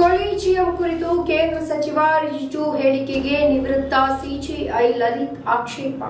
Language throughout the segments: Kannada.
ಕೊಲಿಜಿಯಂ ಕುರಿತು ಕೇಂದ್ರ ಸಚಿವ ರಿಜಿಜು ಹೇಳಿಕೆಗೆ ನಿವೃತ್ತ ಸಿಜಿಐ ಲಲಿತ್ ಆಕ್ಷೇಪ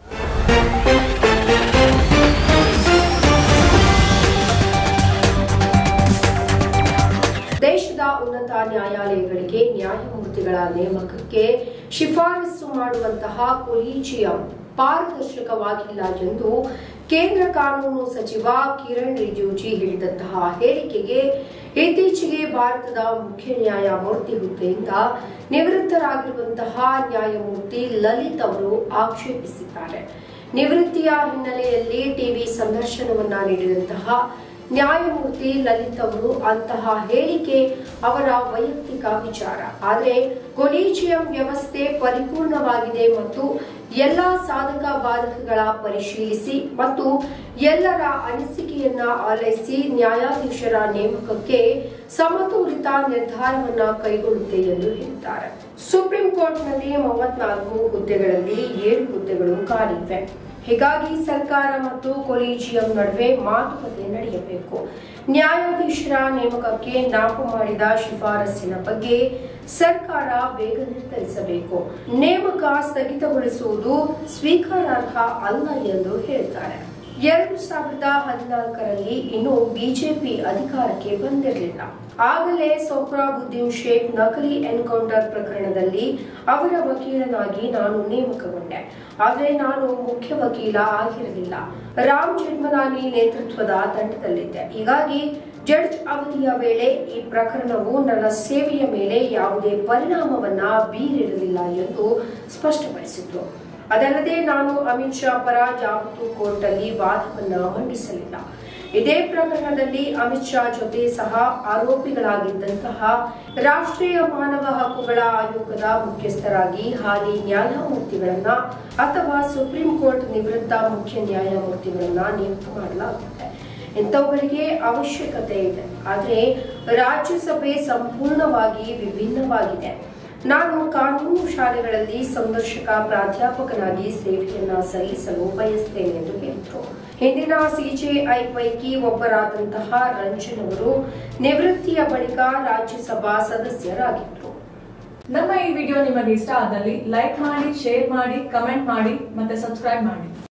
ದೇಶದ ಉನ್ನತ ನ್ಯಾಯಾಲಯಗಳಿಗೆ ನ್ಯಾಯಮೂರ್ತಿಗಳ ನೇಮಕಕ್ಕೆ ಶಿಫಾರಸು ಮಾಡುವಂತಹ ಕೊಲಿಜಿಯಂ ಪಾರದರ್ಶಕವಾಗಿಲ್ಲ ಎಂದು ಕೇಂದ್ರ ಕಾನೂನು ಸಚಿವ ಕಿರಣ್ ರಿಜಿಜು ಹೇಳಿದಂತಹ ಹೇಳಿಕೆಗೆ ಇತ್ತೀಚೆಗೆ ಭಾರತದ ಮುಖ್ಯ ನ್ಯಾಯಮೂರ್ತಿ ಹುದ್ದೆಯಿಂದ ನಿವೃತ್ತರಾಗಿರುವಂತಹ ನ್ಯಾಯಮೂರ್ತಿ ಲಲಿತ್ ಅವರು ಆಕ್ಷೇಪಿಸಿದ್ದಾರೆ ನಿವೃತ್ತಿಯ ಹಿನ್ನೆಲೆಯಲ್ಲಿ ಟಿವಿ ಸಂದರ್ಶನವನ್ನ ನೀಡಿದಂತಹ ನ್ಯಾಯಮೂರ್ತಿ ಲಲಿತ್ ಅವರು ಅಂತಹ ಹೇಳಿಕೆ ಅವರ ವೈಯಕ್ತಿಕ ವಿಚಾರ ಆದರೆ ಕೊಲಿಜಿಯಂ ವ್ಯವಸ್ಥೆ ಪರಿಪೂರ್ಣವಾಗಿದೆ ಮತ್ತು ಎಲ್ಲ ಸಾಧಕ ಬಾಧಕಗಳ ಪರಿಶೀಲಿಸಿ ಮತ್ತು ಎಲ್ಲರ ಅನಿಸಿಕೆಯನ್ನ ಆಲೈಸಿ ನ್ಯಾಯಾಧೀಶರ ನೇಮಕಕ್ಕೆ ಸಮತೋಲಿತ ನಿರ್ಧಾರವನ್ನ ಕೈಗೊಳ್ಳುತ್ತೆ ಎಂದು ಹೇಳಿದ್ದಾರೆ ಸುಪ್ರೀಂ ಕೋರ್ಟ್ನಲ್ಲಿ ಮೂವತ್ನಾಲ್ಕು ಹುದ್ದೆಗಳಲ್ಲಿ ಏಳು ಹುದ್ದೆಗಳು ಖಾಲಿವೆ ಹೀಗಾಗಿ ಸರ್ಕಾರ ಮತ್ತು ಕೊಲಿಜಿಯಂ ನಡುವೆ ಮಾತುಕತೆ ನಡೆಯಬೇಕು ನ್ಯಾಯಾಧೀಶರ ನೇಮಕಕ್ಕೆ ನಾಪು ಮಾಡಿದ ಶಿಫಾರಸ್ಸಿನ ಬಗ್ಗೆ ಸರ್ಕಾರ ಬೇಗ ನಿರ್ಧರಿಸಬೇಕು ನೇಮಕ ಸ್ಥಗಿತಗೊಳಿಸುವುದು ಸ್ವೀಕಾರಾರ್ಹ ಅಲ್ಲ ಎಂದು ಹೇಳಿದ್ದಾರೆ ಎರಡು ಸಾವಿರದ ಹದಿನಾಲ್ಕರಲ್ಲಿ ಇನ್ನು ಬಿಜೆಪಿ ಅಧಿಕಾರಕ್ಕೆ ಬಂದಿರಲಿಲ್ಲ ಆಗಲೇ ಸೊಹ್ರಾಬುದ್ದೀನ್ ಶೇಖ್ ನಕಲಿ ಎನ್ಕೌಂಟರ್ ಪ್ರಕರಣದಲ್ಲಿ ಅವರ ವಕೀಲನಾಗಿ ನಾನು ನೇಮಕಗೊಂಡೆ ಆದರೆ ನಾನು ಮುಖ್ಯ ವಕೀಲ ಆಗಿರಲಿಲ್ಲ ರಾಮ್ ಜೇಠ್ಮಲಾನಿ ನೇತೃತ್ವದ ತಂಡದಲ್ಲಿದ್ದೆ ಹೀಗಾಗಿ ಜಡ್ಜ್ ಅವಧಿಯ ವೇಳೆ ಈ ಪ್ರಕರಣವು ನನ್ನ ಸೇವೆಯ ಮೇಲೆ ಯಾವುದೇ ಪರಿಣಾಮವನ್ನ ಬೀರಿರಲಿಲ್ಲ ಎಂದು ಸ್ಪಷ್ಟಪಡಿಸಿದ್ರು ಅದಲ್ಲದೆ ನಾನು ಅಮಿತ್ ಶಾ ಪರ ಯಾವತ್ತೂ ಕೋರ್ಟ್ ಅಲ್ಲಿ ವಾದವನ್ನ ಮಂಡಿಸಲಿಲ್ಲ ಇದೇ ಪ್ರಕರಣದಲ್ಲಿ ಅಮಿತ್ ಶಾ ಜೊತೆ ಸಹ ಆರೋಪಿಗಳಾಗಿದ್ದಂತಹ ರಾಷ್ಟ್ರೀಯ ಮಾನವ ಹಕ್ಕುಗಳ ಆಯೋಗದ ಮುಖ್ಯಸ್ಥರಾಗಿ ಹಾಲಿ ನ್ಯಾಯಮೂರ್ತಿಗಳನ್ನ ಅಥವಾ ಸುಪ್ರೀಂ ಕೋರ್ಟ್ ನಿವೃತ್ತ ಮುಖ್ಯ ನ್ಯಾಯಮೂರ್ತಿಗಳನ್ನ ನೇಮಕ ಮಾಡಲಾಗುತ್ತೆ ಇಂಥವುಗಳಿಗೆ ಅವಶ್ಯಕತೆ ಇದೆ ಆದರೆ ರಾಜ್ಯಸಭೆ ಸಂಪೂರ್ಣವಾಗಿ ವಿಭಿನ್ನವಾಗಿದೆ ನಾನು ಕಾನೂನು ಶಾಲೆಗಳಲ್ಲಿ ಸಂದರ್ಶಕ ಪ್ರಾಧ್ಯಾಪಕನಾಗಿ ಸೇವೆಯನ್ನ ಸಲ್ಲಿಸಲು ಬಯಸ್ತೇನೆ ಎಂದು ಹೇಳಿದರು ಹಿಂದಿನ ಸಿಜೆಐ ಪೈಕಿ ಒಬ್ಬರಾದಂತಹ ರಂಜನ್ ಅವರು ನಿವೃತ್ತಿಯ ಬಳಿಕ ರಾಜ್ಯಸಭಾ ಸದಸ್ಯರಾಗಿದ್ದರು ನಮ್ಮ ಈ ವಿಡಿಯೋ ನಿಮಗೆ ಇಷ್ಟ ಆದಲ್ಲಿ ಲೈಕ್ ಮಾಡಿ ಶೇರ್ ಮಾಡಿ ಕಮೆಂಟ್ ಮಾಡಿ ಮತ್ತೆ ಸಬ್ಸ್ಕ್ರೈಬ್ ಮಾಡಿ